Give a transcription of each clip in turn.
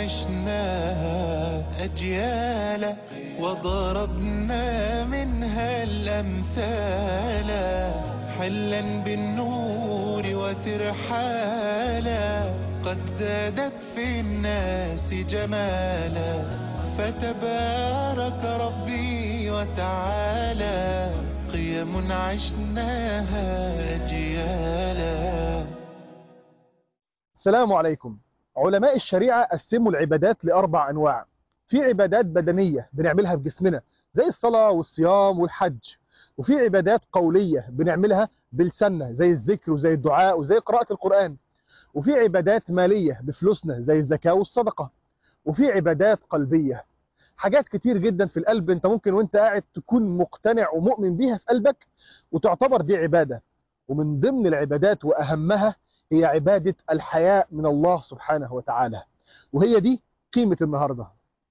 عشناها أجيالا وضربنا منها الأمثال حلا بالنور وترحالا قد زادت في الناس جمالا فتبارك ربي وتعالى قيم عشناها أجيالا السلام عليكم علماء الشريعة قسموا العبادات لأربع أنواع في عبادات بدنية بنعملها في جسمنا زي الصلاة والصيام والحج وفي عبادات قولية بنعملها بلساننا زي الذكر وزي الدعاء وزي قراءة القرآن وفي عبادات مالية بفلوسنا زي الزكاة والصدقة وفي عبادات قلبية حاجات كتير جدا في القلب انت ممكن وانت قاعد تكون مقتنع ومؤمن بيها في قلبك وتعتبر دي عبادة ومن ضمن العبادات وأهمها هي عبادة الحياء من الله سبحانه وتعالى وهي دي قيمة النهاردة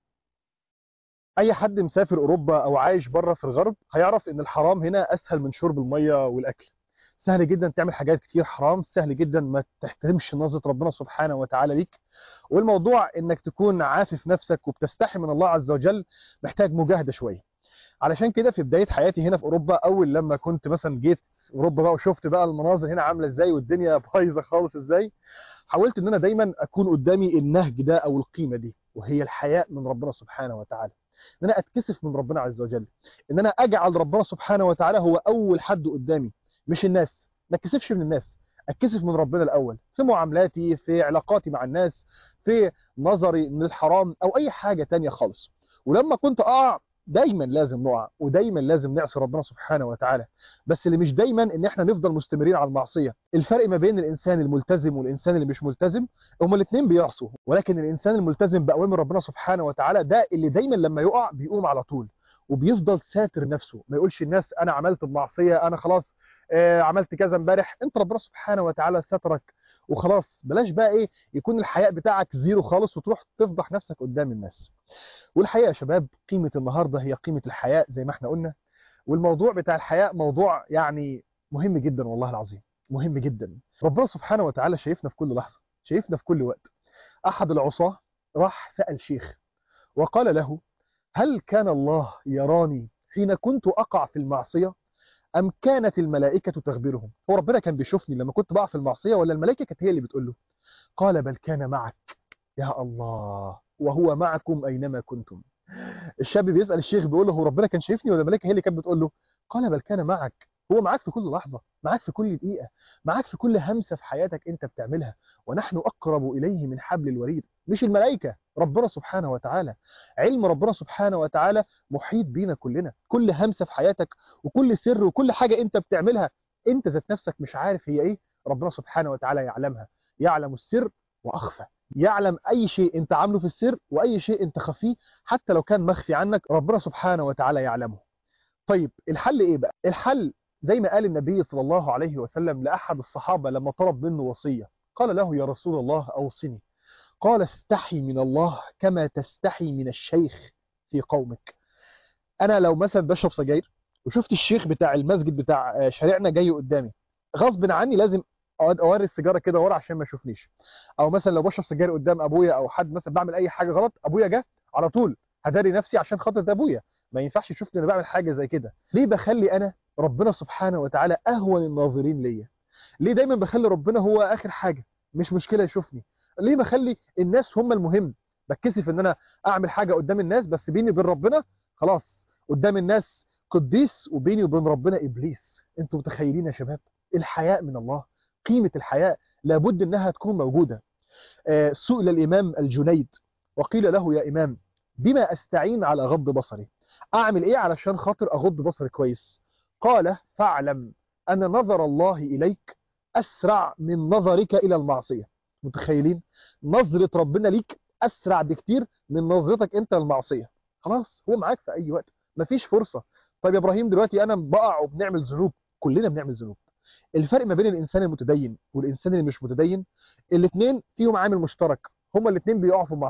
أي حد مسافر أوروبا أو عايش بره في الغرب هيعرف إن الحرام هنا أسهل من شرب المية والأكل سهل جدا تعمل حاجات كتير حرام سهل جدا ما تحترمش نظرة ربنا سبحانه وتعالى ليك والموضوع إنك تكون عافف نفسك وبتستحي من الله عز وجل محتاج مجاهدة شوية علشان كده في بداية حياتي هنا في أوروبا أول لما كنت مثلا جيت اوروبا بقى وشفت بقى المناظر هنا عامله ازاي والدنيا بايظه خالص ازاي حاولت ان انا دايما اكون قدامي النهج ده او القيمه دي وهي الحياء من ربنا سبحانه وتعالى ان انا اتكسف من ربنا عز وجل ان انا اجعل ربنا سبحانه وتعالى هو اول حد قدامي مش الناس ما اتكسفش من الناس اتكسف من ربنا الاول في معاملاتي في علاقاتي مع الناس في نظري من الحرام او اي حاجه تانية خالص ولما كنت اقع دايما لازم نقع ودايما لازم نعصي ربنا سبحانه وتعالى بس اللي مش دايما ان احنا نفضل مستمرين على المعصيه الفرق ما بين الانسان الملتزم والانسان اللي مش ملتزم هما الاثنين بيعصوا ولكن الانسان الملتزم باوامر ربنا سبحانه وتعالى ده اللي دايما لما يقع بيقوم على طول وبيفضل ساتر نفسه ما يقولش الناس انا عملت المعصيه انا خلاص آه عملت كذا امبارح انت ربنا سبحانه وتعالى سترك وخلاص بلاش بقى ايه يكون الحياء بتاعك زيرو خالص وتروح تفضح نفسك قدام الناس والحقيقه يا شباب قيمه النهارده هي قيمه الحياء زي ما احنا قلنا والموضوع بتاع الحياء موضوع يعني مهم جدا والله العظيم مهم جدا ربنا سبحانه وتعالى شايفنا في كل لحظه شايفنا في كل وقت احد العصاه راح سال شيخ وقال له هل كان الله يراني حين كنت اقع في المعصيه أم كانت الملائكة تخبرهم هو ربنا كان بيشوفني لما كنت بقع في المعصية ولا الملائكة كانت هي اللي بتقول له قال بل كان معك يا الله وهو معكم أينما كنتم الشاب بيسأل الشيخ بيقول له هو ربنا كان شايفني ولا الملائكة هي اللي كانت بتقول له قال بل كان معك هو معاك في كل لحظة معاك في كل دقيقة معاك في كل همسة في حياتك انت بتعملها ونحن أقرب إليه من حبل الوريد مش الملائكة ربنا سبحانه وتعالى علم ربنا سبحانه وتعالى محيط بينا كلنا كل همسة في حياتك وكل سر وكل حاجة انت بتعملها انت ذات نفسك مش عارف هي ايه ربنا سبحانه وتعالى يعلمها يعلم السر وأخفى يعلم أي شيء أنت عامله في السر وأي شيء أنت خفيه حتى لو كان مخفي عنك ربنا سبحانه وتعالى يعلمه طيب الحل إيه بقى؟ الحل زي ما قال النبي صلى الله عليه وسلم لأحد الصحابة لما طلب منه وصية قال له يا رسول الله أوصني قال استحي من الله كما تستحي من الشيخ في قومك أنا لو مثلا بشرب سجاير وشفت الشيخ بتاع المسجد بتاع شارعنا جاي قدامي غصب عني لازم اوري السيجاره كده ورا عشان ما يشوفنيش او مثلا لو بشرب سجاير قدام ابويا او حد مثلا بعمل اي حاجه غلط ابويا جه على طول هداري نفسي عشان خاطر ابويا ما ينفعش يشوفني انا بعمل حاجه زي كده ليه بخلي انا ربنا سبحانه وتعالى اهون الناظرين ليا ليه دايما بخلي ربنا هو اخر حاجه مش مشكله يشوفني ليه بخلي الناس هم المهم بتكسف ان انا اعمل حاجه قدام الناس بس بيني وبين ربنا خلاص قدام الناس قديس وبيني وبين ربنا ابليس انتوا متخيلين يا شباب الحياء من الله قيمة الحياء لابد انها تكون موجودة آه سئل الامام الجنيد وقيل له يا امام بما استعين على غض بصري اعمل ايه علشان خاطر اغض بصري كويس قال فاعلم ان نظر الله اليك اسرع من نظرك الى المعصية متخيلين نظرة ربنا ليك اسرع بكتير من نظرتك انت للمعصية خلاص هو معاك في اي وقت مفيش فرصة طيب يا ابراهيم دلوقتي انا بقع وبنعمل ذنوب كلنا بنعمل ذنوب الفرق ما بين الانسان المتدين والانسان اللي مش متدين الاثنين فيهم عامل مشترك هما الاثنين بيقعوا في المعصيه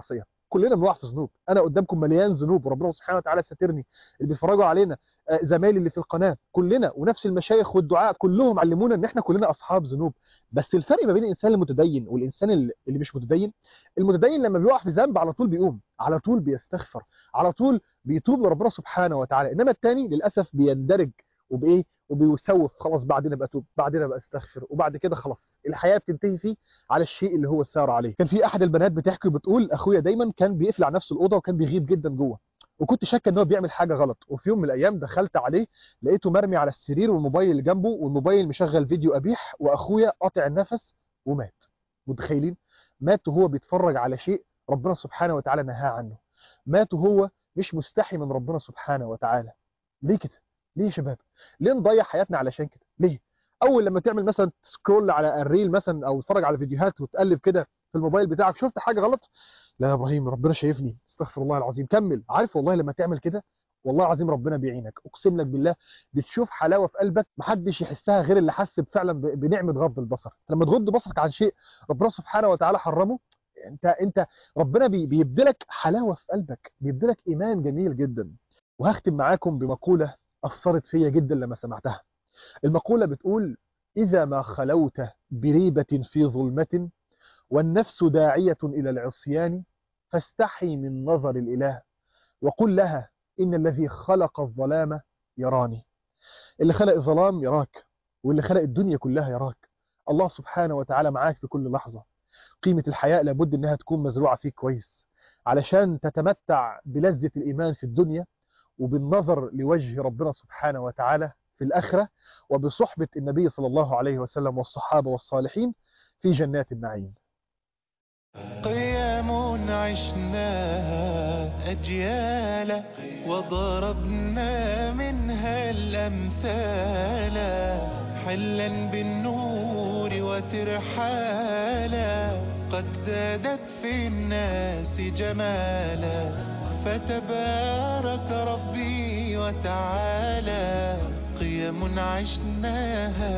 كلنا بنقع في ذنوب انا قدامكم مليان ذنوب وربنا سبحانه وتعالى ساترني اللي بيتفرجوا علينا آه، زمايلي اللي في القناه كلنا ونفس المشايخ والدعاء كلهم علمونا ان احنا كلنا اصحاب ذنوب بس الفرق ما بين الانسان المتدين والانسان اللي اللي مش متدين المتدين لما بيقع في ذنب على طول بيقوم على طول بيستغفر على طول بيتوب لربنا سبحانه وتعالى انما التاني للاسف بيندرج وبايه وبيسوف خلاص بعدين ابقى اتوب بعدين ابقى استغفر وبعد كده خلاص الحياه بتنتهي فيه على الشيء اللي هو سار عليه كان في احد البنات بتحكي بتقول اخويا دايما كان بيقفل على نفسه الاوضه وكان بيغيب جدا جوه وكنت شاكه ان هو بيعمل حاجه غلط وفي يوم من الايام دخلت عليه لقيته مرمي على السرير والموبايل اللي جنبه والموبايل مشغل فيديو قبيح واخويا قاطع النفس ومات متخيلين مات وهو بيتفرج على شيء ربنا سبحانه وتعالى نهاه عنه مات وهو مش مستحي من ربنا سبحانه وتعالى ليه كده ليه يا شباب ليه نضيع حياتنا علشان كده ليه اول لما تعمل مثلا سكرول على الريل مثلا او تتفرج على فيديوهات وتقلب كده في الموبايل بتاعك شفت حاجه غلط لا يا ابراهيم ربنا شايفني استغفر الله العظيم كمل عارف والله لما تعمل كده والله العظيم ربنا بيعينك اقسم لك بالله بتشوف حلاوه في قلبك محدش يحسها غير اللي حس فعلا ب- بنعمه غض البصر لما تغض بصرك عن شيء ربنا سبحانه وتعالى حرمه انت انت ربنا بي- بيبدلك حلاوه في قلبك بيبدلك ايمان جميل جدا وهختم معاكم بمقوله اثرت فيا جدا لما سمعتها المقوله بتقول اذا ما خلوت بريبه في ظلمه والنفس داعيه الى العصيان فاستحي من نظر الاله وقل لها ان الذي خلق الظلام يراني اللي خلق الظلام يراك واللي خلق الدنيا كلها يراك الله سبحانه وتعالى معاك في كل لحظة قيمة الحياة لابد انها تكون مزروعة فيك كويس علشان تتمتع بلذة الإيمان في الدنيا وبالنظر لوجه ربنا سبحانه وتعالى في الآخرة وبصحبة النبي صلى الله عليه وسلم والصحابة والصالحين في جنات النعيم قيام عشناها أجيالا وضربنا منها الأمثال حلا بالنور وترحالا قد زادت في الناس جمالا فتبارك ربي وتعالى قيم عشناها